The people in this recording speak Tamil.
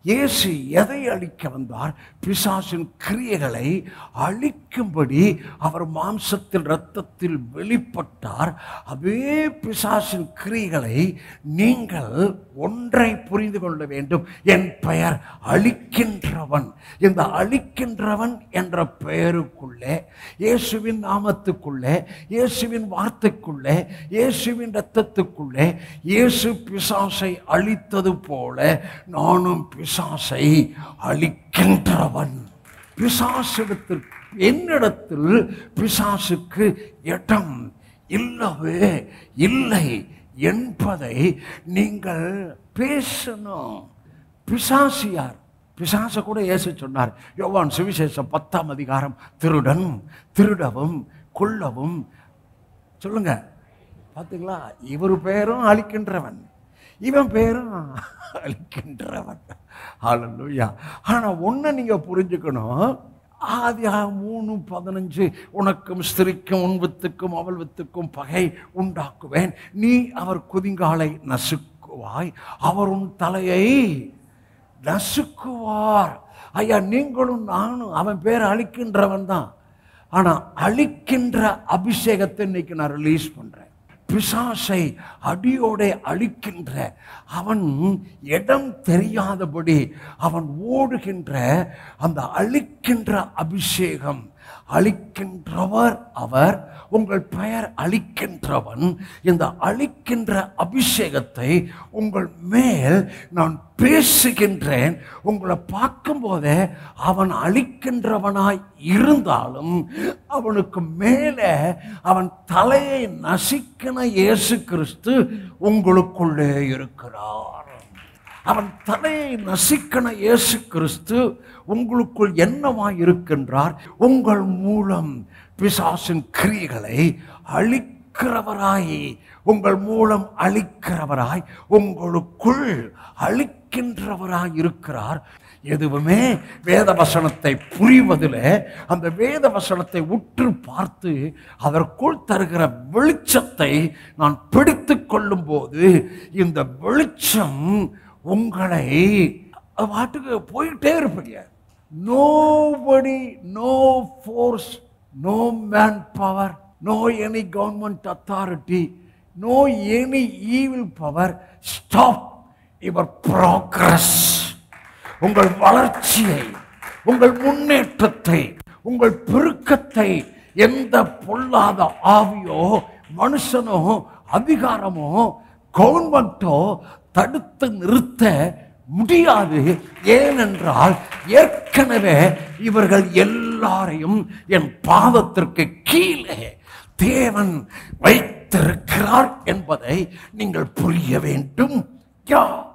இயேசு எதை அழிக்க வந்தார் பிசாசின் கிரியைகளை அழிக்கும்படி அவர் மாம்சத்தில் இரத்தத்தில் வெளிப்பட்டார் அதே பிசாசின் கிரியைகளை நீங்கள் ஒன்றை புரிந்து கொள்ள வேண்டும் என் பெயர் அழிக்கின்றவன் இந்த அழிக்கின்றவன் என்ற பெயருக்குள்ளே இயேசுவின் நாமத்துக்குள்ளே இயேசுவின் வார்த்தைக்குள்ளே இயேசுவின் இரத்தத்துக்குள்ளே இயேசு பிசாசை அழித்தது போல நானும் பிசாசை அழிக்கின்றவன் பிசாசிடத்தில் என்னிடத்தில் பிசாசுக்கு இடம் இல்லவே இல்லை என்பதை நீங்கள் பேசணும் பிசாசியார் பிசாச கூட இயேசு சொன்னார் யோவான் சுவிசேஷம் பத்தாம் அதிகாரம் திருடன் திருடவும் கொல்லவும் சொல்லுங்க பார்த்தீங்களா இவர் பேரும் அழிக்கின்றவன் இவன் பேரும் அழிக்கின்றவன் ஹalleluya ஆனா ஒண்ணு நீங்க புரிஞ்சுக்கணும் ஆதி மூணு பதினஞ்சு உனக்கும் ஸ்திரிக்கும் உன் வித்துக்கும் அவள் வித்துக்கும் பகை உண்டாக்குவேன் நீ அவர் குதிங்காலை நசுக்குவாய் அவர் உன் தலையை நசுக்குவார் ஐயா நீங்களும் நானும் அவன் பேர் அழிக்கின்றவன் தான் ஆனா அழிக்கின்ற அபிஷேகத்தை இன்னைக்கு நான் ரிலீஸ் பண்றேன் பிசாசை அடியோட அழிக்கின்ற அவன் இடம் தெரியாதபடி அவன் ஓடுகின்ற அந்த அழிக்கின்ற அபிஷேகம் அழிக்கின்றவர் அவர் உங்கள் பெயர் அழிக்கின்றவன் இந்த அழிக்கின்ற அபிஷேகத்தை உங்கள் மேல் நான் பேசுகின்றேன் உங்களை பார்க்கும்போதே அவன் அழிக்கின்றவனாய் இருந்தாலும் அவனுக்கு மேலே அவன் தலையை நசிக்கின இயேசு கிறிஸ்து உங்களுக்குள்ளே இருக்கிறார் அவன் தலையை நசிக்கன இயேசு கிறிஸ்து உங்களுக்குள் என்னவாய் இருக்கின்றார் உங்கள் மூலம் பிசாசின் கிரியைகளை அழிக்கிறவராய் உங்கள் மூலம் அழிக்கிறவராய் உங்களுக்குள் அழிக்கின்றவராய் இருக்கிறார் எதுவுமே வேத வசனத்தை புரிவதில் அந்த வேத வசனத்தை உற்று பார்த்து அதற்குள் தருகிற வெளிச்சத்தை நான் பிடித்து கொள்ளும் போது இந்த வெளிச்சம் உங்களை அது பாட்டுக்கு போயிட்டே இருப்பீங்க nobody no force no man power no any government authority no any evil power stop your progress உங்கள் வளர்ச்சியை உங்கள் முன்னேற்றத்தை உங்கள் பெருக்கத்தை எந்த பொல்லாத ஆவியோ மனுஷனோ அதிகாரமோ கவர்மெண்ட்டோ தடுத்து நிறுத்த முடியாது ஏனென்றால் ஏற்கனவே இவர்கள் எல்லாரையும் என் பாதத்திற்கு கீழே தேவன் வைத்திருக்கிறார் என்பதை நீங்கள் புரிய வேண்டும் யா